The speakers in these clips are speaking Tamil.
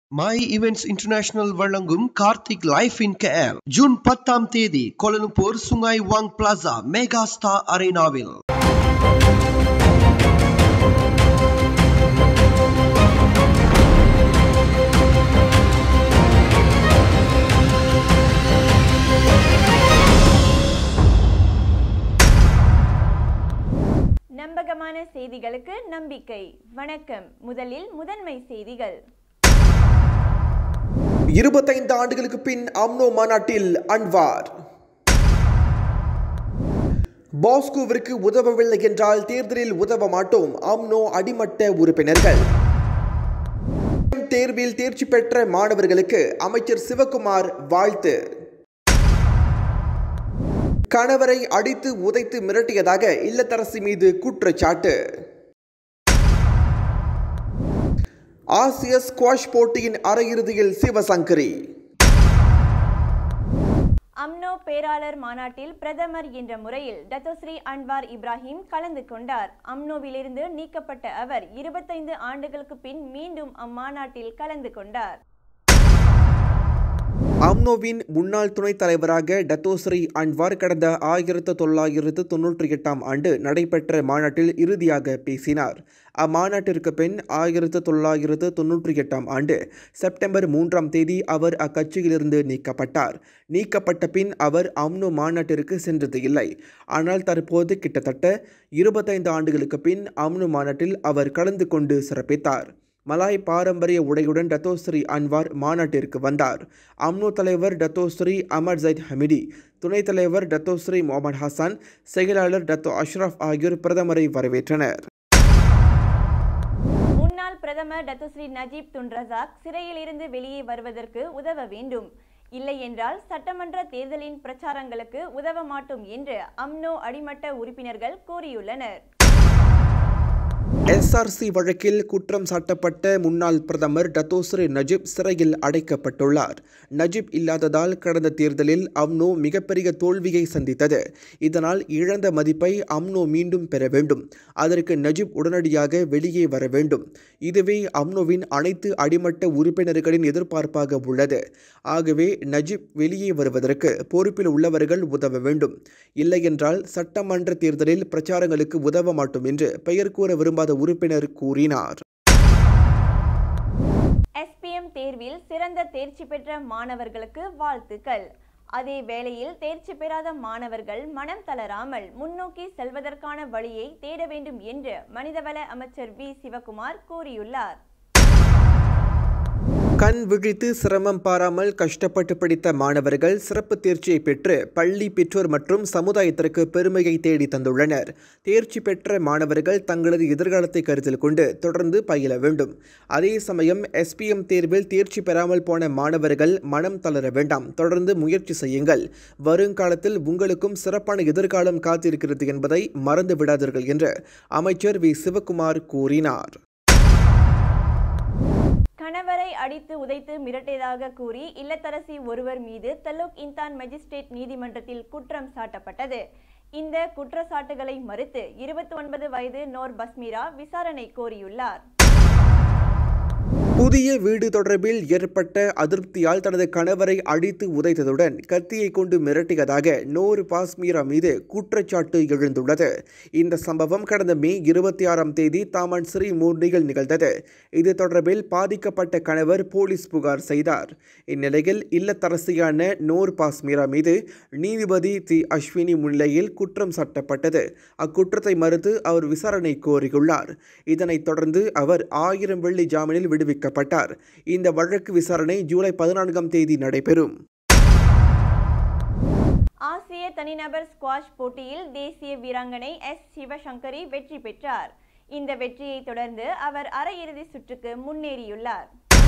மை ஈவென்ட்ஸ் இன்டர்நேஷனல் வழங்கும் Karthik life in care June பத்தாம் தேதி Kuala Lumpur Sungai Wang Plaza mega star அரேனாவில் நம்பகமான செய்திகளுக்கு நம்பிக்கை வணக்கம் முதலில் முதன்மை செய்திகள் இருபத்தைந்து ஆண்டுகளுக்கு பின் அம்னோ மாநாட்டில் அன்வார் பாஸ்கோவிற்கு உதவவில்லை என்றால் தேர்தலில் உதவ மாட்டோம் அம்னோ அடிமட்ட உறுப்பினர்கள் தேர்வில் தேர்ச்சி பெற்ற மாணவர்களுக்கு அமைச்சர் சிவகுமார் வாழ்த்து கணவரை அடித்து உதைத்து மிரட்டியதாக இல்லத்தரசி மீது குற்றச்சாட்டு ஆசிய ஸ்குவாஷ் போட்டியின் அரையிறுதியில் சிவசங்கரி அம்னோ பேராளர் மாநாட்டில் பிரதமர் என்ற முறையில் டத்தோஸ்ரீ அன்வார் இப்ராஹிம் கலந்து கொண்டார் அம்னோவிலிருந்து நீக்கப்பட்ட அவர் இருபத்தைந்து ஆண்டுகளுக்கு பின் மீண்டும் அம்மாநாட்டில் கலந்து கொண்டார் அம்னோவின் முன்னாள் துணைத் தலைவராக டத்தோஸ்ரீ அன்வார் கடந்த ஆயிரத்து தொள்ளாயிரத்து தொன்னூற்றி எட்டாம் ஆண்டு நடைபெற்ற மாநாட்டில் இறுதியாக பேசினார் அம்மாநாட்டிற்கு பின் ஆயிரத்து தொள்ளாயிரத்து தொன்னூற்றி எட்டாம் ஆண்டு செப்டம்பர் மூன்றாம் தேதி அவர் அக்கட்சியிலிருந்து நீக்கப்பட்டார் நீக்கப்பட்ட பின் அவர் அம்னோ மாநாட்டிற்கு சென்றது இல்லை ஆனால் தற்போது கிட்டத்தட்ட இருபத்தைந்து ஆண்டுகளுக்கு பின் அம்னோ மாநாட்டில் அவர் கலந்து கொண்டு சிறப்பித்தார் மலாய் பாரம்பரிய உடையுடன் டத்தோஸ்ரீ அன்வார் மாநாட்டிற்கு வந்தார் அம்னோ தலைவர் டத்தோஸ்ரீ அமர் ஜைத் ஹமிடி துணைத் தலைவர் டத்தோஸ்ரீ முகமது ஹசன் செயலாளர் டத்தோ அஷ்ரஃப் ஆகியோர் பிரதமரை வரவேற்றனர் முன்னாள் பிரதமர் டத்துஸ்ரீ நஜீப் துன் ரசாக் சிறையில் இருந்து வெளியே வருவதற்கு உதவ வேண்டும் இல்லை என்றால் சட்டமன்ற தேர்தலின் பிரச்சாரங்களுக்கு உதவ மாட்டோம் என்று அம்னோ அடிமட்ட உறுப்பினர்கள் கூறியுள்ளனர் எஸ்ஆர்சி வழக்கில் குற்றம் சாட்டப்பட்ட முன்னாள் பிரதமர் டத்தோஸ்ரீ நஜீப் சிறையில் அடைக்கப்பட்டுள்ளார் நஜீப் இல்லாததால் கடந்த தேர்தலில் அம்னோ மிகப்பெரிய தோல்வியை சந்தித்தது இதனால் இழந்த மதிப்பை அம்னோ மீண்டும் பெற வேண்டும் அதற்கு நஜீப் உடனடியாக வெளியே வர வேண்டும் இதுவே அம்னோவின் அனைத்து அடிமட்ட உறுப்பினர்களின் எதிர்பார்ப்பாக உள்ளது ஆகவே நஜீப் வெளியே வருவதற்கு பொறுப்பில் உள்ளவர்கள் உதவ வேண்டும் இல்லையென்றால் சட்டமன்ற தேர்தலில் பிரச்சாரங்களுக்கு உதவ மாட்டோம் என்று பெயர் கூற விரும்பாத உறுப்பினர் கூறினார் எஸ்பிஎம் தேர்வில் சிறந்த தேர்ச்சி பெற்ற மாணவர்களுக்கு வாழ்த்துக்கள் அதே வேளையில் தேர்ச்சி பெறாத மாணவர்கள் மனம் தளராமல் முன்னோக்கி செல்வதற்கான வழியை தேட வேண்டும் என்று மனிதவள அமைச்சர் வி சிவகுமார் கூறியுள்ளார் கண் விழித்து சிரமம் பாராமல் கஷ்டப்பட்டு படித்த மாணவர்கள் சிறப்பு தேர்ச்சியை பெற்று பள்ளி பெற்றோர் மற்றும் சமுதாயத்திற்கு பெருமையை தேடி தந்துள்ளனர் தேர்ச்சி பெற்ற மாணவர்கள் தங்களது எதிர்காலத்தை கருத்தில் கொண்டு தொடர்ந்து பயில வேண்டும் அதே சமயம் எஸ்பிஎம் தேர்வில் தேர்ச்சி பெறாமல் போன மாணவர்கள் மனம் தளர வேண்டாம் தொடர்ந்து முயற்சி செய்யுங்கள் வருங்காலத்தில் உங்களுக்கும் சிறப்பான எதிர்காலம் காத்திருக்கிறது என்பதை மறந்து விடாதீர்கள் என்று அமைச்சர் வி சிவகுமார் கூறினார் கணவரை அடித்து உதைத்து மிரட்டியதாக கூறி இல்லத்தரசி ஒருவர் மீது தலோக் இன்தான் மேஜிஸ்ட்ரேட் நீதிமன்றத்தில் குற்றம் சாட்டப்பட்டது இந்த குற்றச்சாட்டுகளை மறுத்து இருபத்தி ஒன்பது வயது நோர் பஸ்மீரா விசாரணை கோரியுள்ளார் புதிய வீடு தொடர்பில் ஏற்பட்ட அதிருப்தியால் தனது கணவரை அடித்து உதைத்ததுடன் கத்தியை கொண்டு மிரட்டியதாக நூறு பாஸ்மீரா மீது குற்றச்சாட்டு எழுந்துள்ளது இந்த சம்பவம் கடந்த மே இருபத்தி ஆறாம் தேதி தாமன் ஸ்ரீ மூர்னிகள் நிகழ்ந்தது இது தொடர்பில் பாதிக்கப்பட்ட கணவர் போலீஸ் புகார் செய்தார் இந்நிலையில் இல்லத்தரசியான நூர் பாஸ்மீரா மீது நீதிபதி தி அஸ்வினி முன்னிலையில் குற்றம் சாட்டப்பட்டது அக்குற்றத்தை மறுத்து அவர் விசாரணை கோரியுள்ளார் இதனைத் தொடர்ந்து அவர் ஆயிரம் வெள்ளி ஜாமீனில் விடுவிக்கப்பட்டார் இந்த வழக்கு விசாரணை ஜூலை பதினான்காம் தேதி நடைபெறும் ஆசிய தனிநபர் ஸ்குவாஷ் போட்டியில் தேசிய வீராங்கனை எஸ் சிவசங்கரி வெற்றி பெற்றார் இந்த வெற்றியை தொடர்ந்து அவர் அரையிறுதி சுற்றுக்கு முன்னேறியுள்ளார்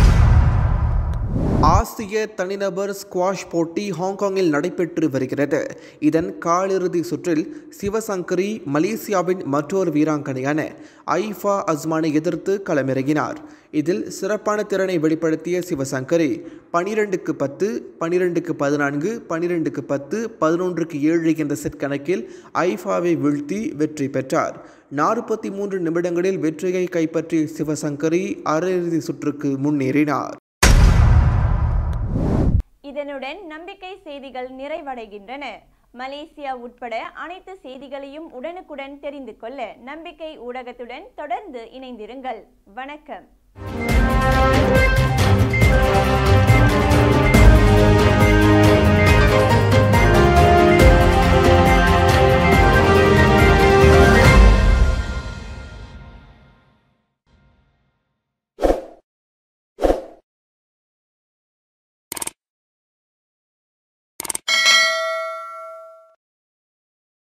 ஆசிய தனிநபர் ஸ்குவாஷ் போட்டி ஹாங்காங்கில் நடைபெற்று வருகிறது இதன் காலிறுதி சுற்றில் சிவசங்கரி மலேசியாவின் மற்றொரு வீராங்கனையான ஐஃபா அஸ்மானை எதிர்த்து களமிறங்கினார் இதில் சிறப்பான திறனை வெளிப்படுத்திய சிவசங்கரி பனிரெண்டுக்கு பத்து பனிரெண்டுக்கு பதினான்கு பனிரெண்டுக்கு பத்து பதினொன்றுக்கு ஏழு என்ற செட் கணக்கில் ஐஃபாவை வீழ்த்தி வெற்றி பெற்றார் நாற்பத்தி மூன்று நிமிடங்களில் வெற்றியை கைப்பற்றிய சிவசங்கரி அரையிறுதி சுற்றுக்கு முன்னேறினார் இதனுடன் நம்பிக்கை செய்திகள் நிறைவடைகின்றன மலேசியா உட்பட அனைத்து செய்திகளையும் உடனுக்குடன் தெரிந்து கொள்ள நம்பிக்கை ஊடகத்துடன் தொடர்ந்து இணைந்திருங்கள் வணக்கம்